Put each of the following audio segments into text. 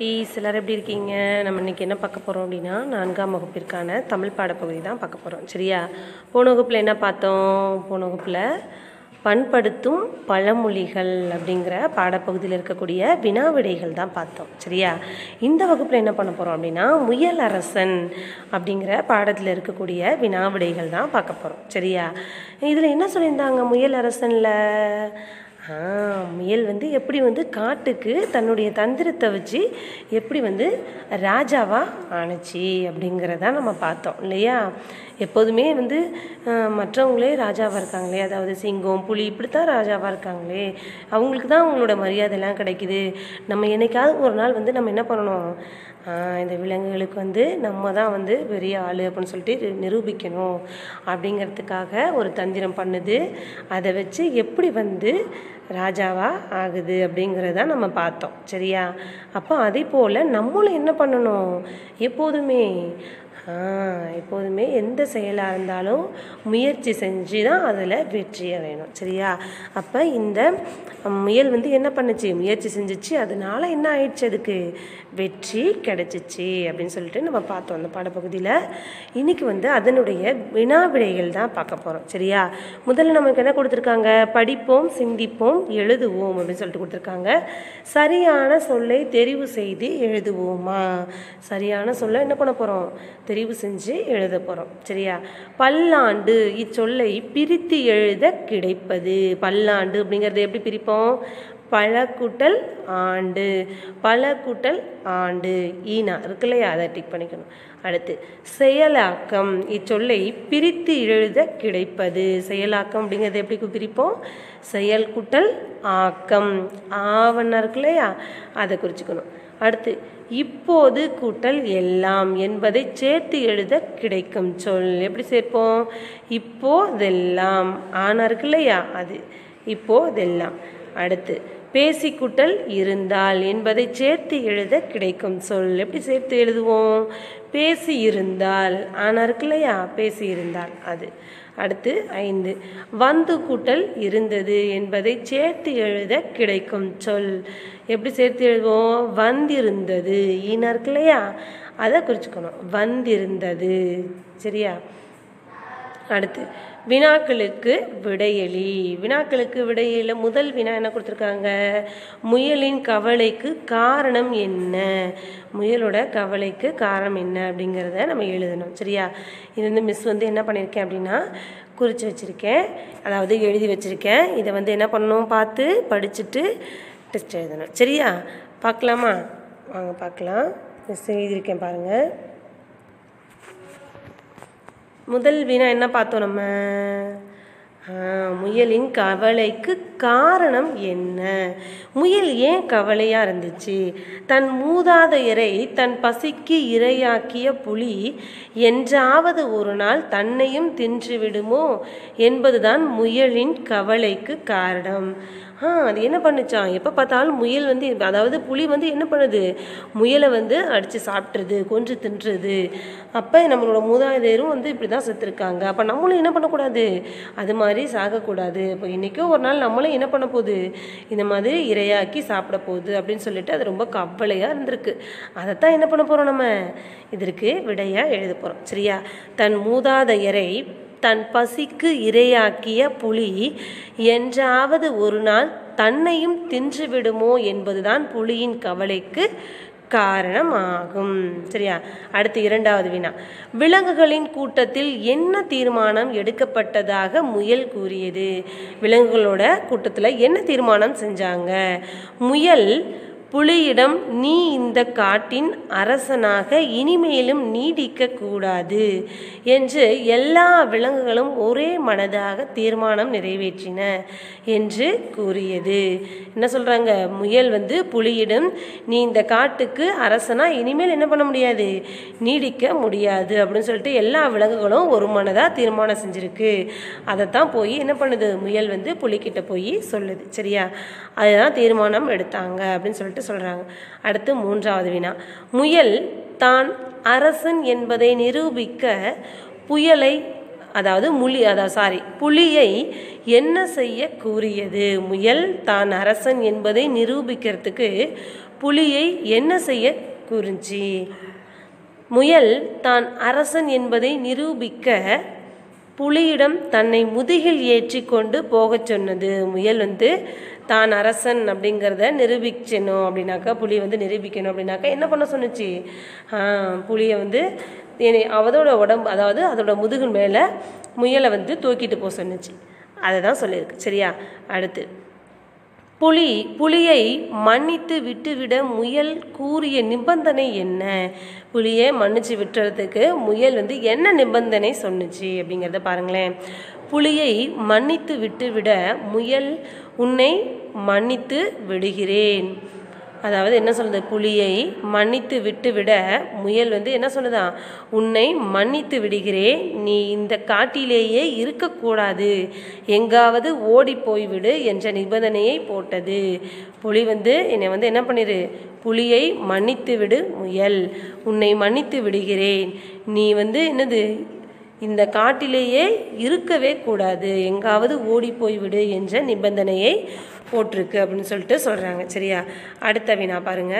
குட்டீஸ் எல்லாரும் எப்படி இருக்கீங்க நம்ம இன்னைக்கு என்ன பார்க்க போகிறோம் அப்படின்னா நான்காம் வகுப்பிற்கான தமிழ் பாடப்பகுதி தான் பார்க்க போகிறோம் சரியா போன வகுப்பில் என்ன பார்த்தோம் போன வகுப்பில் பண்படுத்தும் பழமொழிகள் அப்படிங்கிற பாடப்பகுதியில் இருக்கக்கூடிய வினாவிடைகள் தான் பார்த்தோம் சரியா இந்த வகுப்பில் என்ன பண்ண போகிறோம் அப்படின்னா முயல் அரசன் அப்படிங்கிற பாடத்தில் இருக்கக்கூடிய வினாவிடைகள் தான் பார்க்க போகிறோம் சரியா இதில் என்ன சொல்லியிருந்தாங்க முயல் அரசனில் ஆ முயல் வந்து எப்படி வந்து காட்டுக்கு தன்னுடைய தந்திரத்தை வச்சு எப்படி வந்து ராஜாவா ஆணுச்சு அப்படிங்கிறத நம்ம பார்த்தோம் இல்லையா எப்போதுமே வந்து அஹ், மற்றவங்களே ராஜாவாக இருக்காங்களே அதாவது சிங்கம் புலி இப்படித்தான் ராஜாவாக இருக்காங்களே அவங்களுக்கு தான் அவங்களோட மரியாதைலாம் கிடைக்குது நம்ம என்னைக்காவது ஒரு நாள் வந்து நம்ம என்ன பண்ணணும் ஆஹ் இந்த விலங்குகளுக்கு வந்து நம்ம தான் வந்து பெரிய ஆள் அப்படின்னு சொல்லிட்டு நிரு- நிரூபிக்கணும் அப்படிங்கிறதுக்காக ஒரு தந்திரம் பண்ணுது அதை வச்சு எப்படி வந்து ராஜாவா ஆகுது அப்படிங்கிறத நம்ம பார்த்தோம் சரியா அப்போ அதே போல் நம்மளும் என்ன பண்ணணும் எப்போதுமே ஆ, எப்போதுமே எந்த செயலாக இருந்தாலும் முயற்சி செஞ்சு தான் அதில் வெற்றி அடையணும் சரியா அப்போ இந்த முயல் வந்து என்ன பண்ணுச்சு முயற்சி செஞ்சுச்சு அதனால என்ன ஆயிடுச்சு அதுக்கு வெற்றி கிடைச்சிச்சு அப்படின்னு சொல்லிட்டு நம்ம பார்த்தோம் அந்த பாடப்பகுதியில் இன்னைக்கு வந்து அதனுடைய வினாவிடைகள் தான் பார்க்க போகிறோம் சரியா முதல்ல நமக்கு என்ன கொடுத்துருக்காங்க படிப்போம் சிந்திப்போம் எழுதுவோம் அப்படின்னு சொல்லிட்டு கொடுத்துருக்காங்க சரியான சொல்லை தெரிவு செய்து எழுதுவோமா சரியான சொல்லை என்ன பண்ண போகிறோம் தெரிவு செஞ்சு எழுத போகிறோம் சரியா பல்லாண்டு இச்சொல்லை பிரித்து எழுத கிடைப்பது பல்லாண்டு அப்படிங்கிறது எப்படி பிரிப்போம் பல கூட்டல் ஆண்டு பல கூட்டல் ஆண்டு ஈனா இருக்கு இல்லையா அதை டிக் பண்ணிக்கணும் அடுத்து செயலாக்கம் இச்சொல்லை பிரித்து எழுத கிடைப்பது செயலாக்கம் அப்படிங்கிறது எப்படி பிரிப்போம் செயல் கூட்டல் ஆக்கம் ஆவணம் இருக்கு இல்லையா அதை குறிச்சுக்கணும் அடுத்து இப்போது கூட்டல் எல்லாம் என்பதை சேர்த்து எழுத கிடைக்கும் சொல் எப்படி சேர்ப்போம் இப்போதெல்லாம் ஆனா இருக்கு இல்லையா அது இப்போதெல்லாம் அடுத்து பேசி கூட்டல் இருந்தால் என்பதை சேர்த்து எழுத கிடைக்கும் சொல் எப்படி சேர்த்து எழுதுவோம் பேசி இருந்தால் ஆனா இருக்கு இல்லையா பேசி இருந்தால் அது அடுத்து ஐந்து வந்து கூட்டல் இருந்தது என்பதை சேர்த்து எழுத கிடைக்கும் சொல் எப்படி சேர்த்து எழுதுவோம் வந்திருந்தது ஈனா இருக்கு இல்லையா அதை குறிச்சுக்கணும் வந்திருந்தது சரியா அடுத்து வினாக்களுக்கு விடையளி வினாக்களுக்கு விடையில முதல் வினா என்ன கொடுத்துருக்காங்க முயலின் கவலைக்கு காரணம் என்ன முயலோட கவலைக்கு காரணம் என்ன அப்படிங்கிறத நம்ம எழுதணும் சரியா இது வந்து மிஸ் வந்து என்ன பண்ணியிருக்கேன் அப்படின்னா குறித்து வச்சுருக்கேன் அதாவது எழுதி வச்சுருக்கேன் இதை வந்து என்ன பண்ணணும் பார்த்து படிச்சுட்டு டெஸ்ட் எழுதணும் சரியா பார்க்கலாமா வாங்க பார்க்கலாம் மிஸ் எழுதியிருக்கேன் பாருங்கள் முதல் வினா என்ன பார்த்தோம் நம்ம ஆ, முயலின் கவலைக்கு காரணம் என்ன முயல் ஏன் கவலையாக இருந்துச்சு தன் மூதாதையரை தன் பசிக்கு இரையாக்கிய புலி என்றாவது ஒரு நாள் தன்னையும் தின்று விடுமோ என்பதுதான் முயலின் கவலைக்கு காரணம் ஆ அது என்ன பண்ணுச்சான் எப்போ பார்த்தாலும் முயல் வந்து அதாவது புலி வந்து என்ன பண்ணுது முயலை வந்து அடித்து சாப்பிட்றது கொன்று தின்றுது அப்போ நம்மளோட மூதாதையரும் வந்து இப்படி தான் செத்துருக்காங்க அப்போ நம்மளும் என்ன பண்ணக்கூடாது அது மாதிரி சாகக்கூடாது இப்போ இன்றைக்கோ ஒரு நாள் நம்மளும் என்ன பண்ண போகுது இந்த மாதிரி இரையாக்கி சாப்பிட போகுது அப்படின்னு சொல்லிட்டு அது ரொம்ப கவலையாக இருந்திருக்கு அதைத்தான் என்ன பண்ண போகிறோம் நம்ம இதற்கு விடையாக எழுத போகிறோம் சரியா தன் மூதாதையரை தன் பசிக்கு இரையாக்கிய புலி என்றாவது ஒரு நாள் தன்னையும் தின்று விடுமோ என்பதுதான் புலியின் கவலைக்கு காரணமாகும் சரியா அடுத்து இரண்டாவது வினா விலங்குகளின் கூட்டத்தில் என்ன தீர்மானம் எடுக்கப்பட்டதாக முயல் கூறியது விலங்குகளோட கூட்டத்தில் என்ன தீர்மானம் செஞ்சாங்க முயல் புலியிடம் நீ இந்த காட்டின் அரசனாக இனிமேலும் நீடிக்க கூடாது என்று எல்லா விலங்குகளும் ஒரே மனதாக தீர்மானம் நிறைவேற்றின என்று கூறியது என்ன சொல்றாங்க முயல் வந்து புலியிடம் நீ இந்த காட்டுக்கு அரசனா இனிமேல் என்ன பண்ண முடியாது நீடிக்க முடியாது அப்படின்னு சொல்லிட்டு எல்லா விலங்குகளும் ஒரு மனதாக தீர்மானம் செஞ்சிருக்கு அதைத்தான் போய் என்ன பண்ணுது முயல் வந்து புலிக்கிட்ட போய் சொல்லுது சரியா அதுதான் தீர்மானம் எடுத்தாங்க அப்படின்னு சொல்லிட்டு சொல்கிறாங்க அடுத்து மூன்றாவது வினா முயல் தான் அரசன் என்பதை நிரூபிக்க புயலை அதாவது முலி அதாவது சாரி புலியை என்ன செய்ய கூறியது முயல் தான் அரசன் என்பதை நிரூபிக்கிறதுக்கு புலியை என்ன செய்ய கூறுஞ்சி முயல் தான் அரசன் என்பதை நிரூபிக்க புலியிடம் தன்னை முதுகில் ஏற்றி கொண்டு போகச் சொன்னது முயல் வந்து தான் அரசன் அப்படிங்கிறத நிரூபிக்கணும் அப்படின்னாக்கா புலி வந்து நிரூபிக்கணும் அப்படின்னாக்கா என்ன பண்ண சொன்னுச்சு ஆ, புலியை வந்து என்னை- அதோட உடம்பு அதாவது அதோட முதுகு மேலே முயலை வந்து தூக்கிட்டு போக சொன்னுச்சு அதை தான் சொல்லியிருக்கு சரியா அடுத்து புலி புலியை மன்னித்து விட்டுவிட முயல் கூறிய நிபந்தனை என்ன புலியை மன்னிச்சு விட்டுறதுக்கு முயல் வந்து என்ன நிபந்தனை சொன்னுச்சு அப்படிங்கிறத பாருங்களேன் புலியை மன்னித்து விட்டுவிட முயல் உன்னை மன்னித்து விடுகிறேன் அதாவது என்ன சொல்லுது புலியை மன்னித்து விட்டுவிட முயல் வந்து என்ன சொல்லுதா உன்னை மன்னித்து விடுகிறேன் நீ இந்த காட்டிலேயே இருக்கக்கூடாது எங்காவது ஓடி போய்விடு என்ற நிபந்தனையை போட்டது புலி வந்து என்னை வந்து என்ன பண்ணிரு புலியை மன்னித்து விடு முயல் உன்னை மன்னித்து விடுகிறேன் நீ வந்து என்னது இந்த காட்டிலேயே இருக்கவே கூடாது எங்காவது ஓடி போய்விடு என்ற நிபந்தனையை போட்டிருக்கு அப்படின்னு சொல்லிட்டு சொல்கிறாங்க சரியா அடுத்த வினா பாருங்க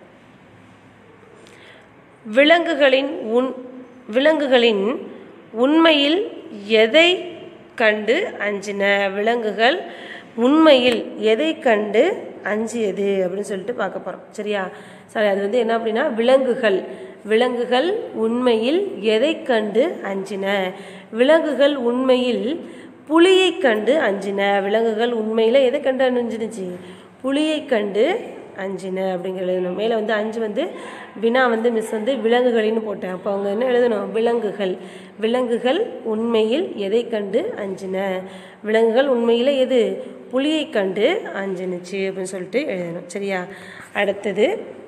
விலங்குகளின் உன் விலங்குகளின் உண்மையில் எதை கண்டு அஞ்சின விலங்குகள் உண்மையில் எதை கண்டு அஞ்சியது அப்படின்னு சொல்லிட்டு பார்க்க போகிறோம் சரியா சரி அது வந்து என்ன அப்படின்னா விலங்குகள் விலங்குகள் உண்மையில் எதை கண்டு அஞ்சின விலங்குகள் உண்மையில் புலியை கண்டு அஞ்சின விலங்குகள் உண்மையில் எதை கண்டு அஞ்சினுச்சு புலியை கண்டு அஞ்சின அப்படிங்கிறது எழுதணும் மேலே வந்து அஞ்சு வந்து வினா வந்து மிஸ் வந்து விலங்குகளின்னு போட்டேன் அப்போ அவங்க என்ன எழுதணும் விலங்குகள் விலங்குகள் உண்மையில் எதை கண்டு அஞ்சின விலங்குகள் உண்மையில் எது புலியை கண்டு அஞ்சினுச்சு அப்படின்னு சொல்லிட்டு எழுதணும் சரியா அடுத்தது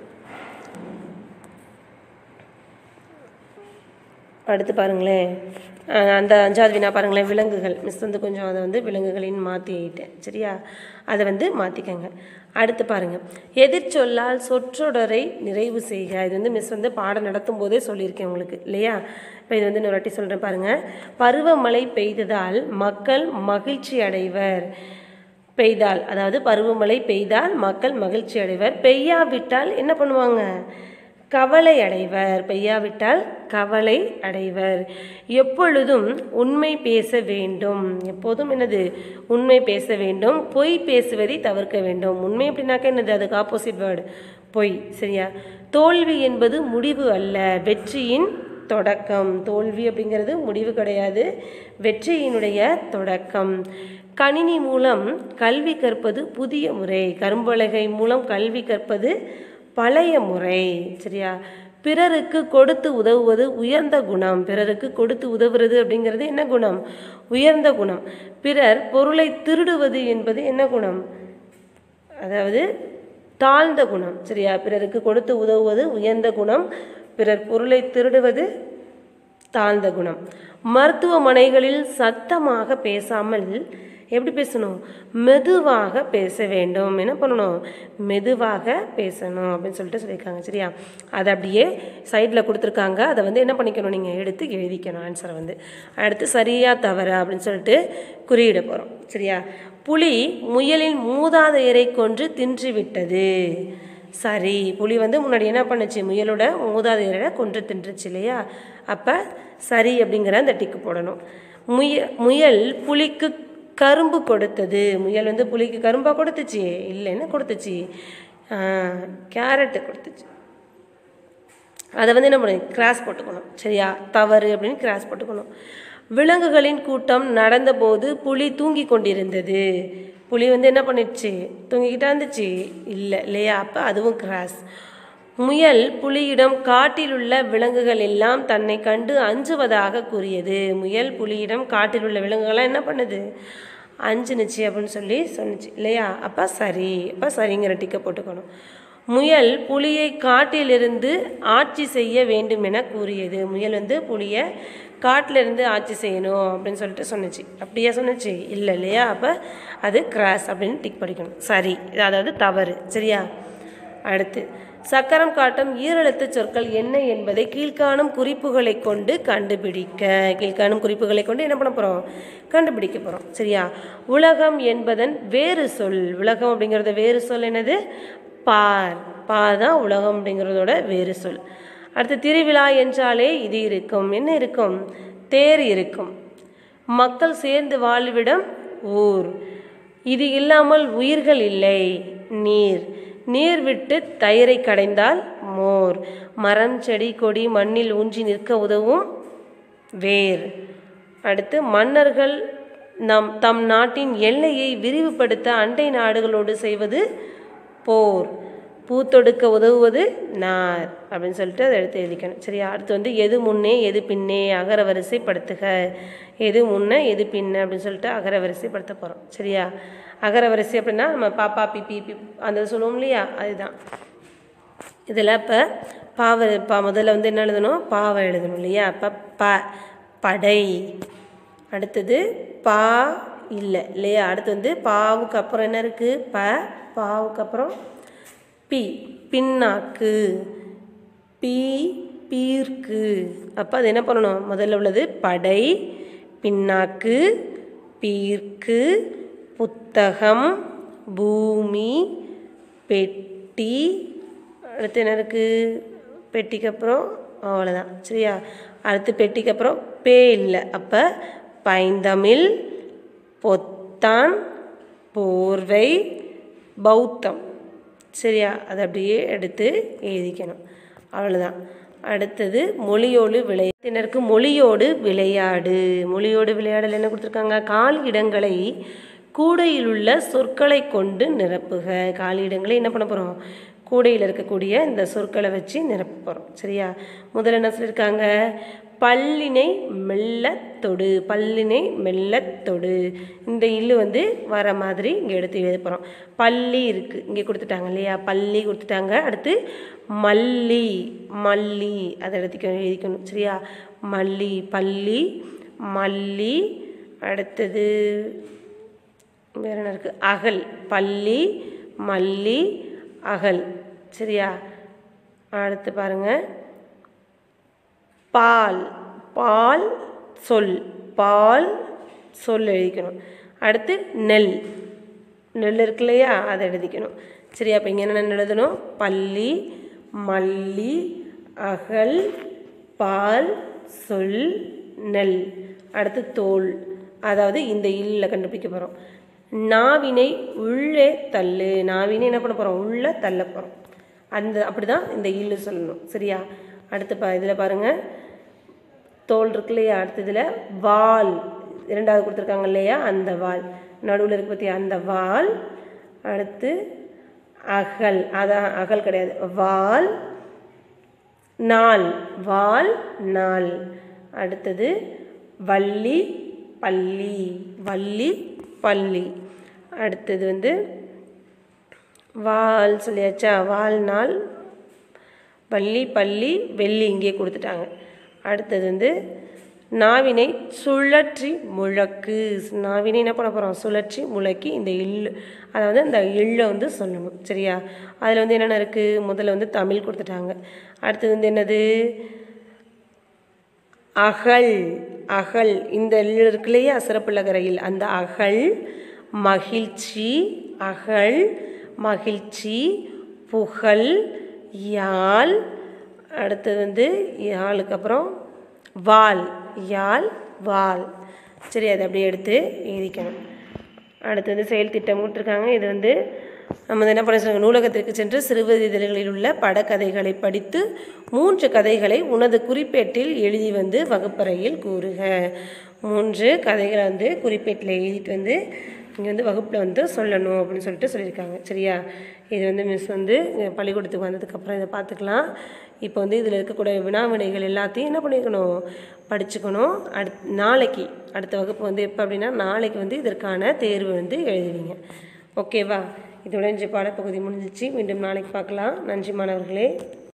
அடுத்து பாருங்களேன் அஹ் அந்த அஞ்சாவது வினா பாருங்களேன் விலங்குகள் மிஸ் வந்து கொஞ்சம் அதை வந்து விலங்குகளின் மாற்றி ஆயிட்டேன் சரியா அதை வந்து மாற்றிக்கங்க அடுத்து பாருங்கள் எதிர்ச்சொல்லால் சொற்றொடரை நிறைவு செய்க இது வந்து மிஸ் வந்து பாடம் நடத்தும் போதே சொல்லியிருக்கேன் உங்களுக்கு இல்லையா இப்போ இது வந்து இன்னொரு வாட்டி சொல்கிறேன் பாருங்கள் பருவமழை பெய்ததால் மக்கள் மகிழ்ச்சி அடைவர் பெய்தால் அதாவது பருவமழை பெய்தால் மக்கள் மகிழ்ச்சி அடைவர் பெய்யாவிட்டால் என்ன பண்ணுவாங்க கவலை அடைவர் பெய்யாவிட்டால் கவலை அடைவர் எப்பொழுதும் உண்மை பேச வேண்டும் எப்போதும் என்னது உண்மை பேச வேண்டும் பொய் பேசுவதை தவிர்க்க வேண்டும் உண்மை அப்படின்னாக்கா என்னது அதுக்கு ஆப்போசிட் வேர்டு பொய் சரியா தோல்வி என்பது முடிவு அல்ல வெற்றியின் தொடக்கம் தோல்வி அப்படிங்கிறது முடிவு கிடையாது வெற்றியினுடைய தொடக்கம் கணினி மூலம் கல்வி கற்பது புதிய முறை கரும்பலகை மூலம் கல்வி கற்பது பழைய முறை சரியா பிறருக்கு கொடுத்து உதவுவது உயர்ந்த குணம் பிறருக்கு கொடுத்து உதவுறது அப்படிங்கிறது என்ன குணம் உயர்ந்த குணம் பிறர் பொருளை திருடுவது என்பது என்ன குணம் அதாவது தாழ்ந்த குணம் சரியா பிறருக்கு கொடுத்து உதவுவது உயர்ந்த குணம் பிறர் பொருளை திருடுவது தாழ்ந்த குணம் மருத்துவமனைகளில் சத்தமாக பேசாமல் எப்படி பேசணும் மெதுவாக பேச வேண்டும் என்ன பண்ணணும் மெதுவாக பேசணும் அப்படின்னு சொல்லிட்டு சொல்லியிருக்காங்க சரியா அதை அப்படியே சைடில் கொடுத்துருக்காங்க அதை வந்து என்ன பண்ணிக்கணும் நீங்கள் எடுத்து எழுதிக்கணும் ஆன்சரை வந்து அடுத்து சரியா தவறா அப்படின்னு சொல்லிட்டு குறியிட போகிறோம் சரியா புலி முயலின் மூதாதையரை கொன்று தின்று விட்டது சரி புலி வந்து முன்னாடி என்ன பண்ணுச்சு முயலோட மூதாதையரை கொன்று தின்றுச்சு இல்லையா அப்போ சரி அப்படிங்கிற அந்த டிக்கு போடணும் முய முயல் புலிக்கு கரும்பு கொடுத்தது முயல் வந்து புலிக்கு கரும்பாக கொடுத்துச்சு இல்லை என்ன கொடுத்துச்சு கேரட்டு கொடுத்துச்சு அதை வந்து என்ன பண்ணணும் கிராஸ் போட்டுக்கணும் சரியா தவறு அப்படின்னு கிராஸ் போட்டுக்கணும் விலங்குகளின் கூட்டம் நடந்தபோது புலி தூங்கி கொண்டிருந்தது புலி வந்து என்ன பண்ணிடுச்சு தூங்கிக்கிட்டா இருந்துச்சு இல்லை இல்லையா அப்போ அதுவும் கிராஸ் முயல் புலியிடம் காட்டில் உள்ள விலங்குகள் எல்லாம் தன்னை கண்டு அஞ்சுவதாக கூறியது முயல் புலியிடம் காட்டில் உள்ள விலங்குகள்லாம் என்ன பண்ணுது அஞ்சுனுச்சு அப்படின்னு சொல்லி சொன்னுச்சு இல்லையா அப்போ சரி அப்போ சரிங்கிற டிக்கை போட்டுக்கணும் முயல் புலியை காட்டிலிருந்து ஆட்சி செய்ய வேண்டும் என கூறியது முயல் வந்து புலியை காட்டிலிருந்து ஆட்சி செய்யணும் அப்படின்னு சொல்லிட்டு சொன்னுச்சு அப்படியே சொன்னுச்சு இல்லை இல்லையா அப்போ அது கிராஸ் அப்படின்னு டிக் படிக்கணும் சரி இது அதாவது தவறு சரியா அடுத்து சக்கரம் காட்டும் ஈரெழுத்து சொற்கள் என்ன என்பதை கீழ்காணும் குறிப்புகளை கொண்டு கண்டுபிடிக்க கீழ்காணும் குறிப்புகளை கொண்டு என்ன பண்ண போகிறோம் கண்டுபிடிக்க போகிறோம் சரியா உலகம் என்பதன் வேறு சொல் உலகம் அப்படிங்கிறது வேறு சொல் என்னது பார் பார் தான் உலகம் அப்படிங்கிறதோட வேறு சொல் அடுத்து திருவிழா என்றாலே இது இருக்கும் என்ன இருக்கும் தேர் இருக்கும் மக்கள் சேர்ந்து வாழ்விடம் ஊர் இது இல்லாமல் உயிர்கள் இல்லை நீர் நீர் விட்டு தயிரை கடைந்தால் மோர் மரம் செடி கொடி மண்ணில் ஊன்றி நிற்க உதவும் வேர் அடுத்து மன்னர்கள் நம் தம் நாட்டின் எல்லையை விரிவுபடுத்த அண்டை நாடுகளோடு செய்வது போர் பூத்தொடுக்க உதவுவது நார் அப்படின்னு சொல்லிட்டு அதை எடுத்து எழுதிக்கணும் சரியா அடுத்து வந்து எது முன்னே எது பின்னே அகர வரிசைப்படுத்துக எது முன்னே எது பின்ன அப்படின்னு சொல்லிட்டு அகர வரிசைப்படுத்த போகிறோம் சரியா அகர வரிசை அப்படின்னா நம்ம பாப்பா பிபி பி அந்த சொல்லுவோம் இல்லையா அதுதான் இதில் இப்போ பாவை பா முதல்ல வந்து என்ன எழுதணும் பாவை எழுதணும் இல்லையா அப்போ ப படை அடுத்தது பா இல்லை இல்லையா அடுத்து வந்து பாவுக்கு அப்புறம் என்ன இருக்குது ப பாவுக்கு அப்புறம் பி பின்னாக்கு பி பீர்க்கு அப்போ அது என்ன பண்ணணும் முதல்ல உள்ளது படை பின்னாக்கு பீர்க்கு புத்தகம் பூமி பெட்டி அடுத்து என்ன இருக்குது பெட்டிக்கு அப்புறம் அவ்வளோதான் சரியா அடுத்து பெட்டிக்கு அப்புறம் பே இல்லை அப்போ பைந்தமிழ் பொத்தான் போர்வை பௌத்தம் சரியா அதை அப்படியே எடுத்து எழுதிக்கணும் அவ்வளோதான் அடுத்தது மொழியோடு விளையாட்டினருக்கு மொழியோடு விளையாடு மொழியோடு விளையாடல் என்ன கொடுத்துருக்காங்க கால் இடங்களை கூடையில் உள்ள சொற்களை கொண்டு நிரப்புக காலி இடங்களை என்ன பண்ண போகிறோம் கூடையில் இருக்கக்கூடிய இந்த சொற்களை வச்சு நிரப்ப போகிறோம் சரியா முதல்ல என்ன சொல்லியிருக்காங்க பல்லினை மெல்லத் தொடு பல்லினை மெல்லத் தொடு இந்த இல்லு வந்து வர மாதிரி இங்கே எடுத்து எழுத போகிறோம் பள்ளி இருக்குது இங்கே கொடுத்துட்டாங்க இல்லையா பள்ளி கொடுத்துட்டாங்க அடுத்து மல்லி மல்லி அதை எடுத்துக்க எழுதிக்கணும் சரியா மல்லி பள்ளி மல்லி அடுத்தது வேற என்ன இருக்குது அகல் பள்ளி மல்லி அகல் சரியா அடுத்து பாருங்கள் பால் பால் சொல் பால் சொல் எழுதிக்கணும் அடுத்து நெல் நெல் இருக்கு இல்லையா அதை எழுதிக்கணும் சரியா அப்போ இங்கே என்ன எழுதணும் பள்ளி மல்லி அகல் பால் சொல் நெல் அடுத்து தோல் அதாவது இந்த இல்லில் கண்டுபிடிக்க போகிறோம் நாவினை உள்ளே தள்ளு நாவினை என்ன பண்ண போகிறோம் உள்ளே தள்ள போகிறோம் அந்த அப்படி தான் இந்த இல்லு சொல்லணும் சரியா அடுத்து பா இதில் பாருங்கள் தோல் இருக்கு இல்லையா அடுத்ததில் வால் இரண்டாவது கொடுத்துருக்காங்க இல்லையா அந்த வால் நடுவில் இருக்கு பற்றியா அந்த வால் அடுத்து அகல் அதான் அகல் கிடையாது வால் நாள் வால் நாள் அடுத்தது வள்ளி பள்ளி வள்ளி பள்ளி அடுத்தது வந்து வால் சொல்லியாச்சா வாழ்நாள் வள்ளி பள்ளி வெள்ளி இங்கே கொடுத்துட்டாங்க அடுத்தது வந்து நாவினை சுழற்றி முழக்கு நாவினை என்ன பண்ண போகிறோம் சுழற்றி முழக்கி இந்த இல் அதாவது இந்த எள்ளை வந்து சொல்லணும் சரியா அதில் வந்து என்னென்ன இருக்குது முதல்ல வந்து தமிழ் கொடுத்துட்டாங்க அடுத்தது வந்து என்னது அகல் அகல் இந்த எள் இருக்கு இல்லையா சிறப்புள்ளகரையில் அந்த அகல் மகிழ்ச்சி அகல் மகிழ்ச்சி புகழ் யாழ் அடுத்தது வந்து யாழுக்கு அப்புறம் வால் யாழ் வால் சரி அதை அப்படியே எடுத்து எழுதிக்கணும் அடுத்து வந்து செயல் திட்டம் கொடுத்துருக்காங்க இது வந்து நம்ம வந்து என்ன பண்ண சொல்லுங்க நூலகத்திற்கு சென்று சிறுவர் இதழ்களில் உள்ள படக்கதைகளை படித்து மூன்று கதைகளை உனது குறிப்பேட்டில் எழுதி வந்து வகுப்பறையில் கூறுக மூன்று கதைகளை வந்து குறிப்பேட்டில் எழுதிட்டு வந்து இங்கே வந்து வகுப்பில் வந்து சொல்லணும் அப்படின்னு சொல்லிட்டு சொல்லியிருக்காங்க சரியா இது வந்து மிஸ் வந்து இங்க பள்ளிக்கூடத்துக்கு வந்ததுக்கப்புறம் இதை பார்த்துக்கலாம் இப்போ வந்து இதில் இருக்கக்கூடிய வினாவினைகள் எல்லாத்தையும் என்ன பண்ணிக்கணும் படிச்சுக்கணும் அடுத் நாளைக்கு அடுத்த வகுப்பு வந்து எப்போ அப்படின்னா நாளைக்கு வந்து இதற்கான தேர்வு வந்து எழுதுவீங்க ஓகேவா இதோட இன்றைய பாடப்பகுதி முடிஞ்சிச்சு மீண்டும் நாளைக்கு பார்க்கலாம் நன்றி மாணவர்களே